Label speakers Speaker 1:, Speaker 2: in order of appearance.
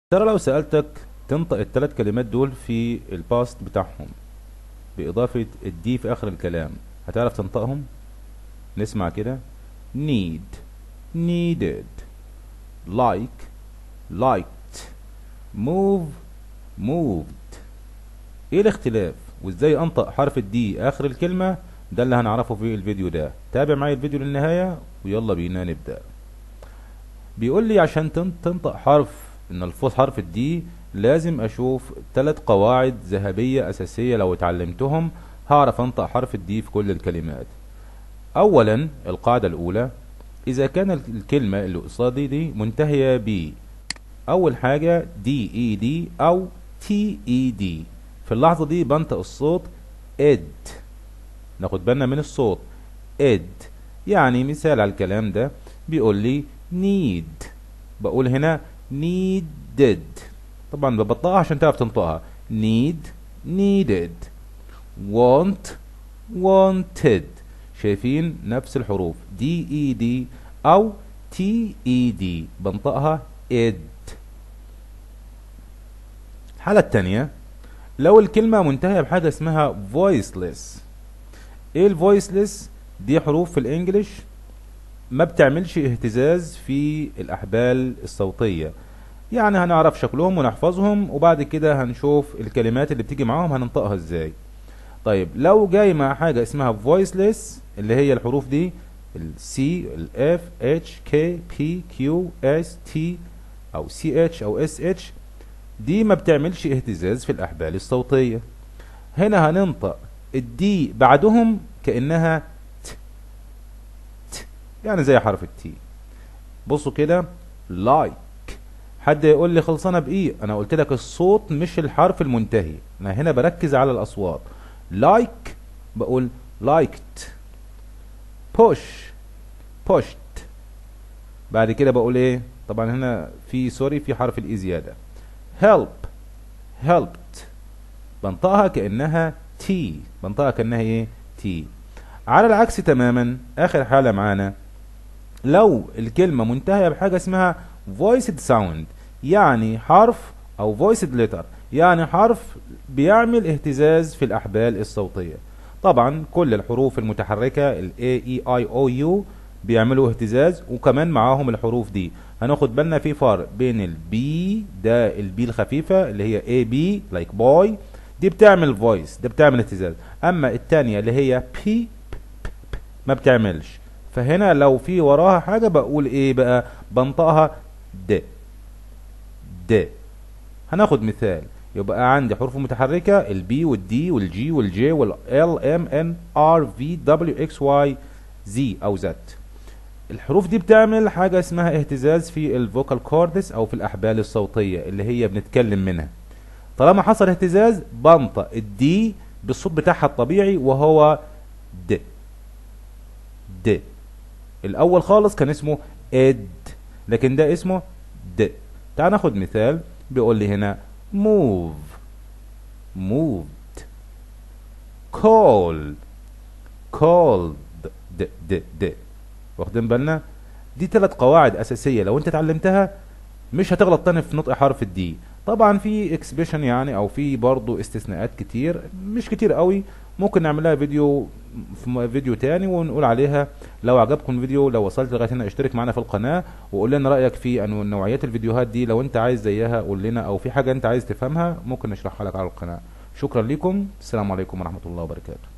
Speaker 1: ترى لو سألتك تنطق الثلاث كلمات دول في الباست بتاعهم بإضافة الدي في آخر الكلام هتعرف تنطقهم؟ نسمع كده need needed like liked move moved ايه الاختلاف وازاي انطق حرف الدي اخر الكلمة ده اللي هنعرفه في الفيديو ده تابع معايا الفيديو للنهاية ويلا بينا نبدأ بيقول لي عشان تن- تنطق حرف ان الفوز حرف الدي لازم اشوف ثلاث قواعد ذهبية اساسية لو اتعلمتهم هعرف انطق حرف الدي في كل الكلمات اولا القاعدة الاولى اذا كان ال- الكلمة اللي قصادي دي منتهية ب اول حاجة دي اي دي او تي اي دي في اللحظة دي بنطق الصوت اد ناخد بالنا من الصوت اد يعني مثال على الكلام ده بيقول لي need بقول هنا needed طبعا ببطئها عشان تعرف تنطقها need needed want wanted شايفين نفس الحروف دي اي دي او تي اي دي بنطقها id الحالة التانية لو الكلمة منتهية بحاجة اسمها voiceless ايه الفويسلس دي حروف في الانجليش ما بتعملش اهتزاز في الاحبال الصوتية يعني هنعرف شكلهم ونحفظهم وبعد كده هنشوف الكلمات اللي بتيجي معاهم هننطقها ازاي طيب لو جاي مع حاجة اسمها voiceless اللي هي الحروف دي ال C ال F H K P Q S T او CH او SH دي ما بتعملش اهتزاز في الاحبال الصوتية هنا هننطق الدي بعدهم كأنها ت ت يعني زي حرف التي بصوا كده لايك حد يقول لي خلصانه بايه انا قلت لك الصوت مش الحرف المنتهي انا هنا بركز على الاصوات لايك بقول لايكت بوش بوشت بعد كده بقول ايه طبعا هنا في سوري في حرف الاي زياده help helped بنطقها كأنها تي بنطقها كأنها ايه تي على العكس تماما آخر حالة معانا لو الكلمة منتهية بحاجة اسمها voiced sound يعني حرف أو voiced letter يعني حرف بيعمل اهتزاز في الأحبال الصوتية طبعا كل الحروف المتحركة ال A E I O U بيعملوا اهتزاز وكمان معاهم الحروف دي هناخد بالنا في فرق بين البي ده البي الخفيفة اللي هي A B like boy دي بتعمل فويس ده بتعمل اهتزاز اما التانية اللي هي بي ما بتعملش فهنا لو في وراها حاجة بقول ايه بقى بنطقها د د هناخد مثال يبقى عندي حروف متحركة البي والدي والجي والجي والال ام ان ار في دبليو اكس واي زي او زد الحروف دي بتعمل حاجة اسمها اهتزاز في الفوكال كوردس او في الاحبال الصوتية اللي هي بنتكلم منها طالما حصل اهتزاز بنطق الدي بالصوت بتاعها الطبيعي وهو د د الاول خالص كان اسمه اد لكن ده اسمه د تعال ناخد مثال بيقول لي هنا move moved call called د د د واخدين بالنا دي ثلاث قواعد اساسيه لو انت اتعلمتها مش هتغلط تاني في نطق حرف الدي طبعا في اكسبشن يعني او في برضو استثناءات كتير مش كتير قوي ممكن نعملها فيديو في م- فيديو تاني ونقول عليها لو عجبكم الفيديو لو وصلت لغايه هنا اشترك معنا في القناه وقول لنا رايك في انو نوعيات الفيديوهات دي لو انت عايز زيها قول لنا او في حاجه انت عايز تفهمها ممكن نشرحها لك على القناه شكرا لكم السلام عليكم ورحمه الله وبركاته